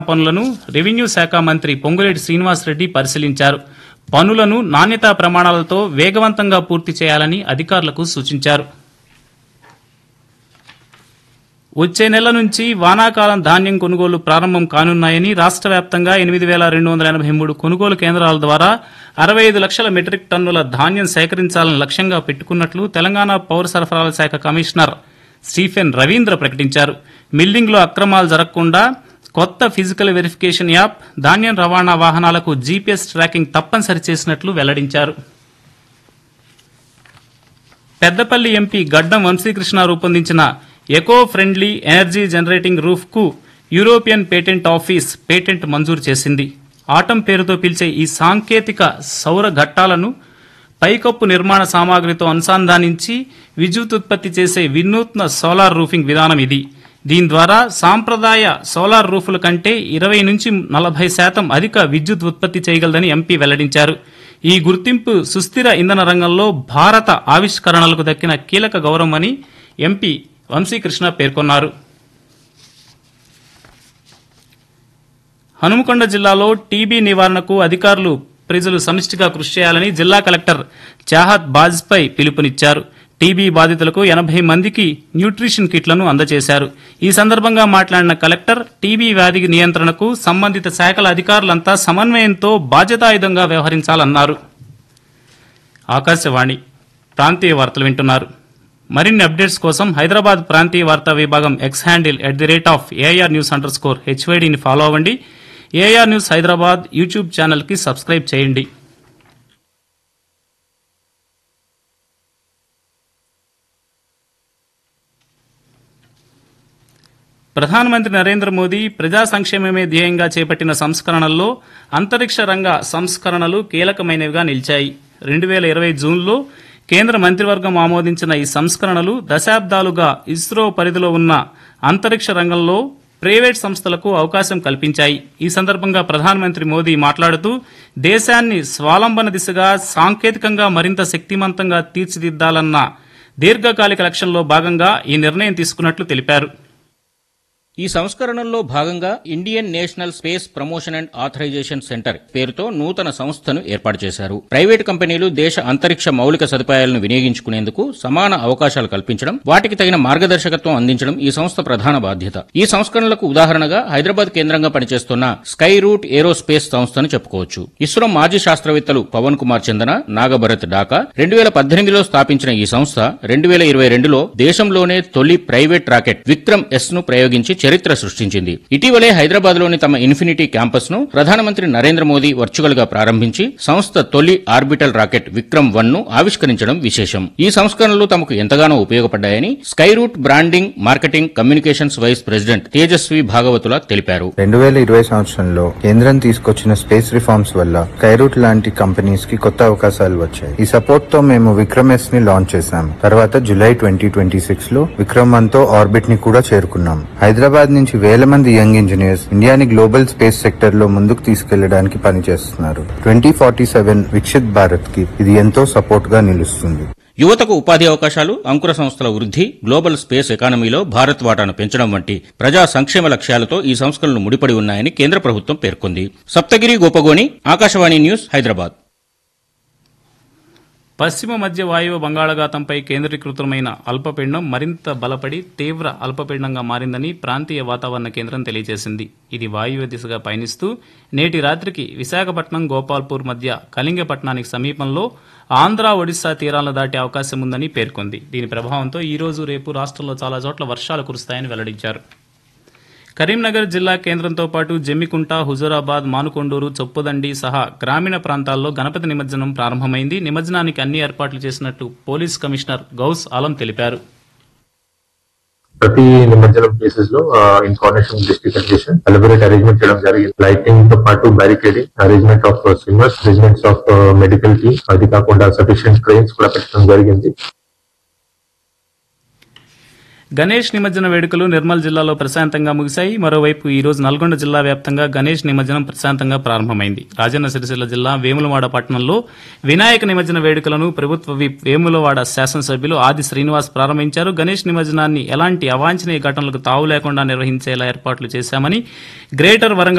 పనులను రెవెన్యూ శాఖ మంత్రి పొంగులేటి శ్రీనివాసరెడ్డి పరిశీలించారు పనులను నాణ్యతా ప్రమాణాలతో వేగవంతంగా పూర్తి చేయాలని అధికారులకు సూచించారు వచ్చే నెల నుంచి వానాకాలం ధాన్యం కొనుగోలు ప్రారంభం కానున్నాయని రాష్ట్ర వ్యాప్తంగా ఎనిమిది వేల రెండు వందల ఎనభై మూడు కొనుగోలు కేంద్రాల ద్వారా అరవై ఐదు లక్షల మెట్రిక్ టన్నుల ధాన్యం సేకరించాలని లక్ష్యంగా పెట్టుకున్నట్లు తెలంగాణ పౌర సరఫరాల శాఖ కమిషనర్ స్టీఫెన్ రవీంద్ర ప్రకటించారు మిల్లింగ్లో అక్రమాలు జరగకుండా కొత్త ఫిజికల్ వెరిఫికేషన్ యాప్ ధాన్యం రవాణా వాహనాలకు జీపీఎస్ ట్రాకింగ్ తప్పనిసరి చేసినట్లు వెల్లడించారు పెద్దపల్లి ఎంపీ గడ్డం వంశీకృష్ణ రూపొందించిన eco friendly energy generating roof కు యూరోపియన్ పేటెంట్ ఆఫీస్ పేటెంట్ మంజూరు చేసింది ఆటం పేరుతో పిలిచే ఈ సాంకేతిక సౌర ఘట్టాలను పైకప్పు నిర్మాణ సామాగ్రితో అనుసంధానించి విద్యుత్ ఉత్పత్తి చేసే వినూత్న సోలార్ రూఫింగ్ విధానం ఇది దీని ద్వారా సాంప్రదాయ సోలార్ రూఫుల కంటే ఇరవై నుంచి నలభై శాతం అధిక విద్యుత్ ఉత్పత్తి చేయగలదని ఎంపీ వెల్లడించారు ఈ గుర్తింపు సుస్థిర ఇంధన రంగంలో భారత ఆవిష్కరణలకు దక్కిన కీలక గౌరవమని ఎంపీ వంశీకృష్ణ పేర్కొన్నారు హనుమకొండ జిల్లాలో టీబీ నివారణకు అధికారులు ప్రజలు సమిష్టిగా కృషి చేయాలని జిల్లా కలెక్టర్ చాహత్ బాజ్పై పిలుపునిచ్చారు టీబీ బాధితులకు ఎనభై మందికి న్యూట్రిషన్ కిట్లను అందజేశారు ఈ సందర్భంగా మాట్లాడిన కలెక్టర్ టీబీ వ్యాధి నియంత్రణకు సంబంధిత శాఖల అధికారులంతా సమన్వయంతో బాధ్యతాయుతంగా వ్యవహరించాలన్నారు ఆకాశవాణి ప్రాంతీయ వార్తలు వింటున్నారు మరిన్ని అప్డేట్స్ కోసం హైదరాబాద్ ప్రాంతీయ వార్తా విభాగం X handle at the rate of AR news underscore హెచ్వైడిని ఫాలో అవ్వండి ఏఆర్ న్యూస్ హైదరాబాద్ యూట్యూబ్ ఛానల్కి సబ్స్క్రైబ్ చేయండి ప్రధానమంత్రి నరేంద్ర మోదీ ప్రజా సంక్షేమమే ధ్యేయంగా చేపట్టిన సంస్కరణల్లో అంతరిక్ష రంగ సంస్కరణలు కీలకమైనవిగా నిలిచాయి రెండు వేల ఇరవై జూన్లో కేంద్ర మంత్రివర్గం ఆమోదించిన ఈ సంస్కరణలు దశాబ్దాలుగా ఇస్రో పరిధిలో ఉన్న అంతరిక్ష రంగంలో ప్రైవేట్ సంస్థలకు అవకాశం కల్పించాయి ఈ సందర్భంగా ప్రధానమంత్రి మోదీ మాట్లాడుతూ దేశాన్ని స్వాలంబన దిశగా సాంకేతికంగా మరింత శక్తిమంతంగా తీర్చిదిద్దాలన్న దీర్ఘకాలిక లక్ష్యంలో భాగంగా ఈ నిర్ణయం తీసుకున్నట్లు తెలిపారు ఈ సంస్కరణల్లో భాగంగా Indian national space promotion and authorization centre పేరుతో నూతన సంస్థను ఏర్పాటు చేశారు ప్రైవేటు కంపెనీలు దేశ అంతరిక్ష మౌలిక సదుపాయాలను వినియోగించుకునేందుకు సమాన అవకాశాలు కల్పించడం వాటికి తగిన మార్గదర్శకత్వం అందించడం ఈ సంస్థ ప్రధాన బాధ్యత ఈ సంస్కరణలకు ఉదాహరణగా హైదరాబాద్ కేంద్రంగా పనిచేస్తున్న స్కై రూట్ ఏరోస్పేస్ సంస్థను చెప్పుకోవచ్చు ఇస్రో మాజీ శాస్త్రవేత్తలు పవన్ కుమార్ చందన నాగభరత్ డాకా రెండు వేల పద్దెనిమిదిలో స్థాపించిన ఈ సంస్థ రెండు వేల ఇరవై రెండులో దేశంలోనే తొలి ప్రైవేట్ రాకెట్ విక్రమ్ ఎస్ ను ప్రయోగించి చరిత్ర సృష్టించింది ఇటీవలే హైదరాబాద్ లోని తమ ఇన్ఫినిటీ క్యాంపస్ ను ప్రధానమంత్రి నరేంద్ర మోదీ వర్చువల్ గా ప్రారంభించి సంస్థ తొలి ఆర్బిటల్ రాకెట్ విక్రమ్ వన్ ను ఆవిష్కరించడం విశేషం ఈ సంస్కరణలు తమకు ఎంతగానో ఉపయోగపడ్డాయని Skyroot branding marketing communications vice president Tejaswi Bhagavatula తెలిపారు రెండు వేల ఇరవై సంవత్సరంలో కేంద్రం తీసుకొచ్చిన స్పేస్ రిఫార్మ్స్ వల్ల కైరూట్ లాంటి కంపెనీస్ కి కొత్త అవకాశాలు వచ్చాయి ఈ సపోర్ట్ తో మేము విక్రమ్ ఎస్ ని లాంచ్ చేశాం తర్వాత జూలై ట్వంటీ ట్వంటీ సిక్స్ లో విక్రమ్ వన్ తో ఆర్బిట్ ని కూడా చేరుకున్నాం హైదరాబాద్ నుంచి వేల మంది యంగ్ ఇంజనీర్స్ ఇండియాని గ్లోబల్ స్పేస్ సెక్టర్ లో ముందుకు తీసుకెళ్లడానికి పనిచేస్తున్నారు twenty forty seven Viksit Bharat కి ఇది ఎంతో సపోర్ట్ గా నిలుస్తుంది యువతకు ఉపాధి అవకాశాలు అంకుర సంస్థల వృద్ధి గ్లోబల్ స్పేస్ ఎకానమీలో భారత్ వాటాను పెంచడం వంటి ప్రజా సంక్షేమ లక్ష్యాలతో ఈ సంస్కరణలు ముడిపడి ఉన్నాయని కేంద్ర ప్రభుత్వం పేర్కొంది సప్తగిరి గోపగోని ఆకాశవాణి న్యూస్ హైదరాబాద్ పశ్చిమ మధ్య వాయువ్య బంగాళాఖాతంపై కేంద్రీకృతమైన అల్పపీడనం మరింత బలపడి తీవ్ర అల్పపీడనంగా మారిందని ప్రాంతీయ వాతావరణ కేంద్రం తెలియజేసింది ఇది వాయువ్య దిశగా పయనిస్తూ నేటి రాత్రికి విశాఖపట్నం గోపాల్పూర్ మధ్య కళింగపట్నానికి సమీపంలో ఆంధ్ర ఒడిశా తీరాలను దాటే అవకాశం ఉందని పేర్కొంది దీని ప్రభావంతో ఈ రోజు రేపు రాష్ట్రంలో చాలా చోట్ల వర్షాలు కురుస్తాయని వెల్లడించారు కరీంనగర్ జిల్లా కేంద్రంతో పాటు జమ్మికుంట హుజూరాబాద్ మానుకొండూరు చొప్పుదండి సహా గ్రామీణ ప్రాంతాల్లో గణపతి నిమజ్జనం ప్రారంభమైంది నిమజ్జనానికి అన్ని ఏర్పాట్లు చేసినట్టు పోలీస్ కమిషనర్ గౌస్ ఆలం తెలిపారు ప్రతి నిమజ్జనం ప్లేసెస్ లో in coordination district administration elaborate arrangement చేయడం జరిగింది లైటింగ్ తో పాటు barricading arrangement of swimmers arrangements of medical team అది కాకుండా సఫిషియెంట్ ట్రైన్స్ కూడా పెట్టడం జరిగింది గణేష్ నిమజ్జన వేడుకలు నిర్మల్ జిల్లాలో ప్రశాంతంగా ముగిశాయి మరోవైపు ఈ రోజు నల్గొండ జిల్లా వ్యాప్తంగా గణేష్ నిమజ్జనం ప్రశాంతంగా ప్రారంభమైంది రాజన్న సిరిసిల్ల జిల్లా వేములవాడ పట్టణంలో వినాయక నిమజ్జన వేడుకలను ప్రభుత్వ విప్ వేములవాడ శాసనసభ్యులు ఆది శ్రీనివాస్ ప్రారంభించారు గణేష్ నిమజ్జనాన్ని ఎలాంటి అవాంఛనీయ ఘటనలకు తావు లేకుండా నిర్వహించేలా ఏర్పాట్లు చేశామని గ్రేటర్ వరంగల్